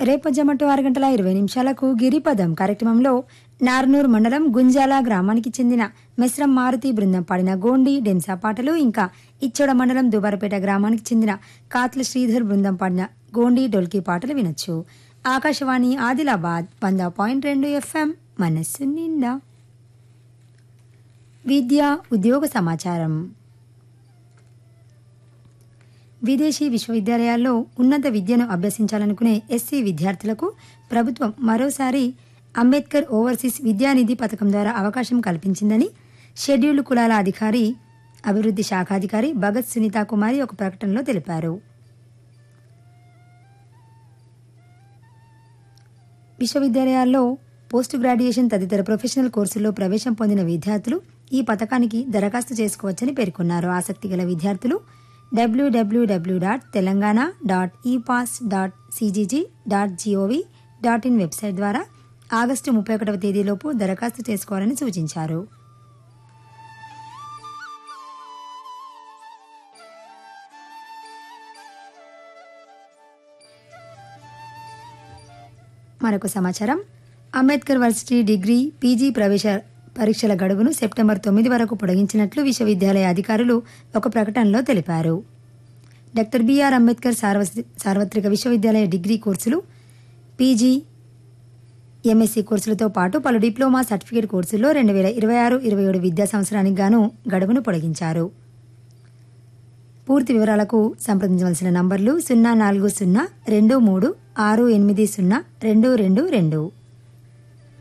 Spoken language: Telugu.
రేపు జమటు ఆరు గంటల ఇరవై నిమిషాలకు గిరిపదం కార్యక్రమంలో నార్నూర్ మండలం గుంజాల గ్రామానికి చెందిన మెస్రం మారుతి బృందం పాడిన గోండి డెంసా పాటలు ఇంకా ఇచ్చోడ మండలం దుబారపేట గ్రామానికి చెందిన కాత్ల శ్రీధర్ బృందం పాడిన గోండి డొల్కి పాటలు వినొచ్చు ఆకాశవాణి ఆదిలాబాద్ వంద పాయింట్ రెండు ఎఫ్ఎం మనస్సు నిండా విద్య ఉద్యోగ సమాచారం విదేశీ విశ్వవిద్యాలయాల్లో ఉన్నత విద్యను అభ్యసించాలనుకునే ఎస్సీ విద్యార్థులకు ప్రభుత్వం మరోసారి అంబేద్కర్ ఓవర్సీస్ విద్యానిధి పథకం ద్వారా అవకాశం కల్పించిందని షెడ్యూల్డ్ కులాల అధికారి అభివృద్ధి శాఖాధికారి భగత్ సునీతా కుమారి ఒక ప్రకటనలో తెలిపారు విశ్వవిద్యాలయాల్లో పోస్ట్ గ్రాడ్యుయేషన్ తదితర ప్రొఫెషనల్ కోర్సుల్లో ప్రవేశం పొందిన విద్యార్థులు ఈ పథకానికి దరఖాస్తు చేసుకోవచ్చని పేర్కొన్నారు ఆసక్తి గల విద్యార్థులు W W W dot Telangana dot ePASS dot CGG dot G O V dot in website ద్వారా ఆగస్టు ముప్పై ఒకటవ తేదీలోపు దరఖాస్తు చేసుకోవాలని సూచించారు మరొక సమాచారం అంబేద్కర్ వర్సిటీ డిగ్రీ పీజీ ప్రవేశ పరీక్షల గడువును సెప్టెంబర్ తొమ్మిది వరకు పొడిగించినట్లు విశ్వవిద్యాలయ అధికారులు ఒక ప్రకటనలో తెలిపారు డాక్టర్ బిఆర్ అంబేద్కర్ సార్వత్రి- సార్వత్రిక విశ్వవిద్యాలయ డిగ్రీ కోర్సులు పీజీ ఎంఎస్సీ కోర్సులతో పాటు పలు డిప్లొమా సర్టిఫికేట్ కోర్సుల్లో రెండు వేల ఇరవై ఆరు ఇరవై ఏడు విద్యా సంవత్సరానికి గాను గడువును పొడిగించారు పూర్తి వివరాలకు సంప్రదించవలసిన నంబర్లు సున్నా నాలుగు సున్నా రెండు మూడు ఆరు ఎనిమిది సున్నా రెండు రెండు రెండు